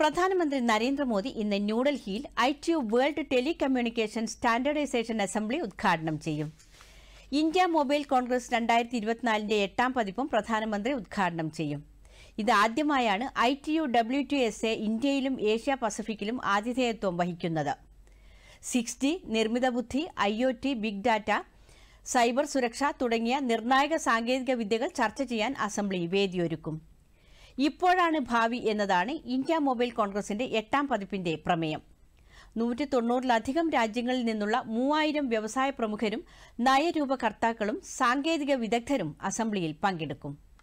പ്രധാനമന്ത്രി നരേന്ദ്രമോദി ഇന്ന് ന്യൂഡൽഹിയിൽ I T U world telecommunication standardization assembly ഉദ്ഘാടനം ചെയ്യും ഇന്ത്യ മൊബൈൽ കോൺഗ്രസ് രണ്ടായിരത്തി ഇരുപത്തിനാലിന്റെ എട്ടാം പതിപ്പും പ്രധാനമന്ത്രി ഉദ്ഘാടനം ചെയ്യും ഇതാദ്യമായാണ് I T U W T S A ഇന്ത്യയിലും ഏഷ്യ പസഫിക്കിലും ആതിഥേയത്വം വഹിക്കുന്നത് സിക്സ് ഡി നിർമ്മിത ബുദ്ധി I O T big data cyber സുരക്ഷ തുടങ്ങിയ നിർണായക സാങ്കേതിക വിദ്യകൾ ചർച്ച ചെയ്യാൻ അസംബ്ലി വേദിയൊരുക്കും ഇപ്പോഴാണ് ഭാവി എന്നതാണ് ഇന്ത്യ മൊബൈൽ കോൺഗ്രസിന്റെ എട്ടാം പതിപ്പിന്റെ പ്രമേയം നൂറ്റി തൊണ്ണൂറിലധികം രാജ്യങ്ങളിൽ നിന്നുള്ള മൂവായിരം വ്യവസായ പ്രമുഖരും നയരൂപകർത്താക്കളും സാങ്കേതിക വിദഗ്ധരും അസംബ്ലിയിൽ പങ്കെടുക്കും